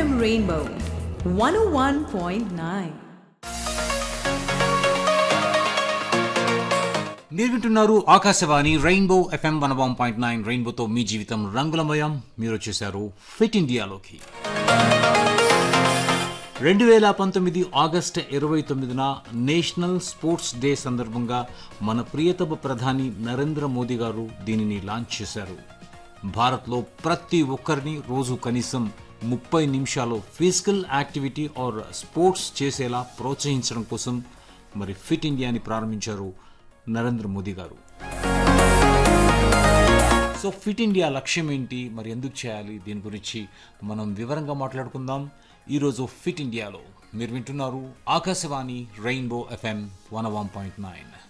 FM Rainbow 101.9. మీరు వింటున్నారు Akashvani rainbow FM one one point nine రెయిన్బోతో మీ జీవితం రంగులమయం మీరు వచ్చేసారు ఫిట్ ఇండియాలోకి రెండు వేల పంతొమ్మిది ఆగస్టు ఇరవై తొమ్మిదిన నేషనల్ స్పోర్ట్స్ డే సందర్భంగా మన ప్రియతమ ప్రధాని నరేంద్ర మోదీ గారు దీనిని లాంచ్ చేశారు భారత్లో ప్రతి ఒక్కరిని రోజు కనీసం ముప్పై నిమిషాలు ఫిజికల్ యాక్టివిటీ ఆర్ స్పోర్ట్స్ చేసేలా ప్రోత్సహించడం కోసం మరి ఫిట్ ఇండియాని ప్రారంభించారు నరేంద్ర మోదీ గారు సో ఫిట్ ఇండియా లక్ష్యం ఏంటి మరి ఎందుకు చేయాలి దీని గురించి మనం వివరంగా మాట్లాడుకుందాం ఈరోజు ఫిట్ ఇండియాలో మీరు వింటున్నారు Akashvani rainbow FM one one point nine